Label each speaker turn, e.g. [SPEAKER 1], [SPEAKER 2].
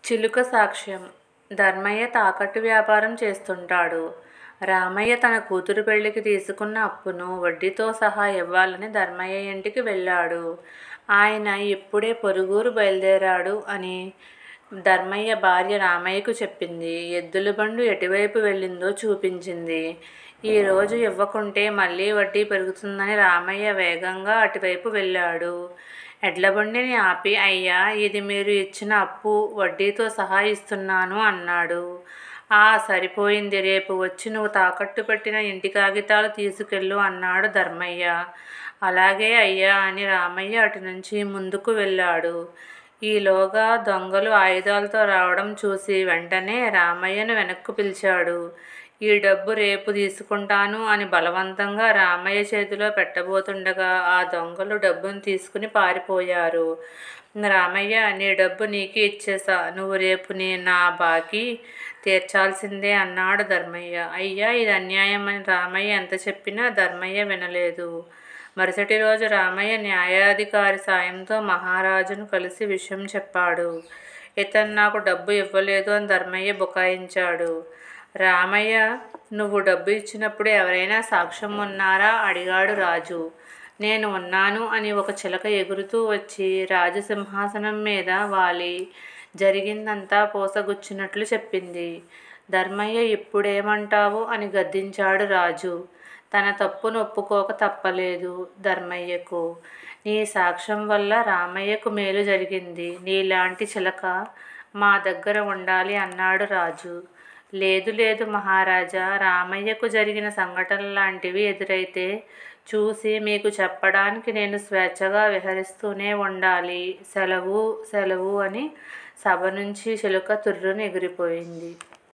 [SPEAKER 1] చిలుక సాక్ష్యం ధర్మయ్య తాకట్టు వ్యాపారం చేస్తుంటాడు. రామయ్య తన కూతురు పెళ్ళికి తీసుకున్న అప్పును వడ్డీతో సహా ఇవ్వాలని ధర్మయ్య ఇంటికి వెళ్ళాడు. ఆయన ఇప్పుడే పొరుగురు బయలుదేరాడు అని ధర్మయ్య భార్య రామయ్యకు చెప్పింది. ఎద్దుల బండి ఎటువైపు వెళ్ళిందో చూపించింది. ఈ రోజు ఇవ్వకుంటే మళ్ళీ వడ్డీ పెరుగుతుందని రామయ్య వేగంగా అటువైపు వెళ్ళాడు. ఎడ్లబండిని ఆపి అయ్యా ఇది మీరు ఇచ్చిన అప్పు వడ్డీతో సహా ఇస్తున్నాను అన్నాడు. ఆ సరిపోయింది రేపు వచ్చి నువ్వు తాకట్టు పెట్టిన ఇంటి కాగితాలు తీసుకెళ్ళు అన్నాడు ధర్మయ్య. అలాగే అయ్యా అని రామయ్య అటునుంచి ముందుకు వెళ్ళాడు. ఈలోగా దొంగలు ఆయుధాలతో రావడం చూసి వెంటనే రామయ్యను వెనక్కు పిలిచాడు. ఈ డబ్బు రేపు తీసుకుంటాను అని బలవంతంగా రామయ్య చేతిలో పెట్టబోతుండగా ఆ దొంగలు డబ్బును తీసుకుని పారిపోయారు. రామయ్య నీ డబ్బు నీకే ఇచ్చేశా నువ్వు రేపు నా బాకీ తీర్చాల్సిందే అన్నాడు ధర్మయ్య. అయ్యా ఇది అన్యాయం అని రామయ్య ఎంత చెప్పినా ధర్మయ్య వినలేదు. మరుసటి రోజు రామయ్య న్యాయాధికారి సాయంతో మహారాజును కలిసి విషయం చెప్పాడు. ఇతను నాకు డబ్బు ఇవ్వలేదు అని ధర్మయ్య బుకాయించాడు. రామయ్య నువ్వు డబ్బు ఇచ్చినప్పుడు ఎవరైనా సాక్ష్యం ఉన్నారా అడిగాడు రాజు. నేను ఉన్నాను అని ఒక చిలక ఎగురుతూ వచ్చి రాజ సింహాసనం మీద వాలి జరిగిందంతా పూసగుచ్చినట్లు చెప్పింది. ధర్మయ్య ఇప్పుడేమంటావు అని గద్దించాడు రాజు. తన తప్పును ఒప్పుకోక తప్పలేదు ధర్మయ్యకు. నీ సాక్ష్యం వల్ల రామయ్యకు మేలు జరిగింది. నీలాంటి చిలక మా దగ్గర ఉండాలి అన్నాడు రాజు. లేదు లేదు మహారాజా రామయ్యకు జరిగిన సంఘటనలాంటివి ఎదురైతే చూసి మీకు చెప్పడానికి నేను స్వేచ్ఛగా విహరిస్తూనే ఉండాలి సెలవు సెలవు అని సభ నుంచి చిలుక తుర్రున ఎగిరిపోయింది.